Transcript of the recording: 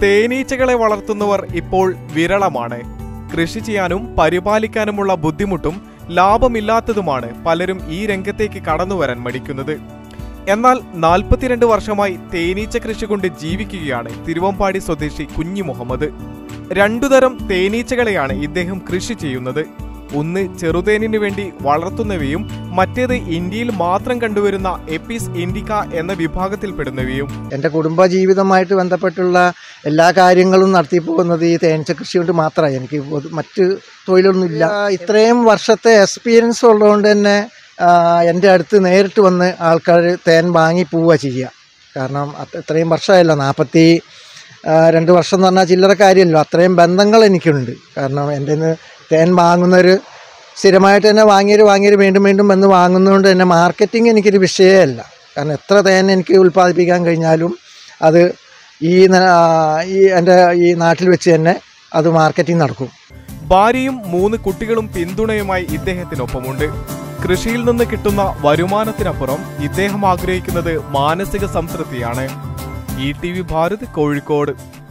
തേനീച്ചകളെ വളർത്തുന്നവർ ഇപ്പോൾ വിരളമാണ് കൃഷി ചെയ്യാനും പരിപാലിക്കാനുമുള്ള ബുദ്ധിമുട്ടും ലാഭമില്ലാത്തതുമാണ് പലരും ഈ രംഗത്തേക്ക് കടന്നുവരാൻ മടിക്കുന്നത് എന്നാൽ നാൽപ്പത്തിരണ്ട് വർഷമായി തേനീച്ച കൃഷി കൊണ്ട് ജീവിക്കുകയാണ് തിരുവമ്പാടി സ്വദേശി കുഞ്ഞി മുഹമ്മദ് രണ്ടുതരം തേനീച്ചകളെയാണ് ഇദ്ദേഹം കൃഷി ചെയ്യുന്നത് ഒന്ന് ചെറുതേനിനു വേണ്ടി വളർത്തുന്നവയും മറ്റേത് ഇന്ത്യയിൽ മാത്രം കണ്ടുവരുന്ന എപ്പിസ് ഇൻഡിക്ക എന്ന വിഭാഗത്തിൽപ്പെടുന്നവയും എൻ്റെ കുടുംബജീവിതമായിട്ട് ബന്ധപ്പെട്ടുള്ള എല്ലാ കാര്യങ്ങളും നടത്തി പോകുന്നത് ഈ തേനീച്ച കൃഷി കൊണ്ട് മാത്രമായി എനിക്ക് പൊതു- മറ്റ് തൊഴിലൊന്നുമില്ല ഇത്രയും വർഷത്തെ എക്സ്പീരിയൻസ് ഉള്ളതുകൊണ്ട് തന്നെ ആ, എൻ്റെ അടുത്ത് നേരിട്ട് വന്ന് ആൾക്കാർ തേൻ വാങ്ങി പോവുക ചെയ്യുക കാരണം അത് ഇത്രയും വർഷമായല്ലോ നാൽപ്പത്തി ആ, രണ്ട് വർഷം എന്ന് പറഞ്ഞാൽ ചില്ലറ കാര്യമല്ലോ അത്രയും ബന്ധങ്ങൾ എനിക്കുണ്ട് കാരണം എൻ്റെ നിന്ന് തേൻ വാങ്ങുന്നവർ സ്ഥിരമായിട്ട് തന്നെ വാങ്ങിയവർ വാങ്ങിയവർ വീണ്ടും വീണ്ടും വന്ന് വാങ്ങുന്നതുകൊണ്ട് തന്നെ മാർക്കറ്റിംഗ് എനിക്കൊരു വിഷയമല്ല കാരണം എത്ര തേൻ എനിക്ക് ഉൽപ്പാദിപ്പിക്കാൻ കഴിഞ്ഞാലും അത് ഈ ന- ആ, ഈ എൻ്റെ ഈ നാട്ടിൽ വെച്ച് തന്നെ അത് മാർക്കറ്റിംഗ് നടക്കും ഭാര്യയും മൂന്ന് കുട്ടികളും പിന്തുണയുമായി ഇദ്ദേഹത്തിനൊപ്പമുണ്ട് കൃഷിയിൽ നിന്ന് കിട്ടുന്ന വരുമാനത്തിനപ്പുറം ഇദ്ദേഹം ആഗ്രഹിക്കുന്നത് മാനസിക സംതൃപ്തിയാണ് E T V Bharat Kozhikode